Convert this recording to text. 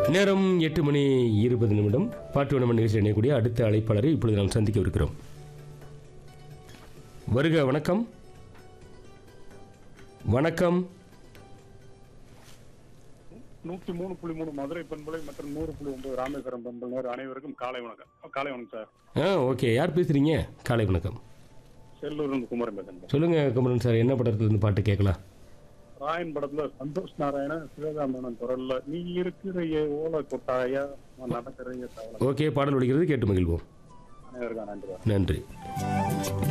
நேரம் எட்டு மணி இருபது நிமிடம் பாட்டு நம்ம நிகழ்ச்சி இணையக்கூடிய அடுத்த அழைப்பாளரை இப்பொழுது நாம் சந்திக்க இருக்கிறோம் வருக வணக்கம் வணக்கம் நூற்றி மூணு புள்ளி மூணு மதுரை பண்பலை மற்றும் நூறு புள்ளி ஒன்பது ராமேஸ்வரம் பண்பலை அனைவருக்கும் காலை வணக்கம் காலை வணக்கம் சார் ஆ ஓகே யார் பேசுகிறீங்க காலை வணக்கம் செல்லூர் இருந்து குமரன் பேசுறேன் சொல்லுங்கள் குமரன் சார் என்ன படத்துலேருந்து பாட்டு கேட்கலாம் ராயன் படத்துல சந்தோஷ் நாராயணன் சிவகாமனன் குரல்ல நீ இருக்கிற ஓலை கொட்டாயா நான் நடக்கிற தவளை ஓகே பாடல் ஒழிக்கிறது கேட்டு மகிழ்வோம் அனைவருக்கும் நன்றி நன்றி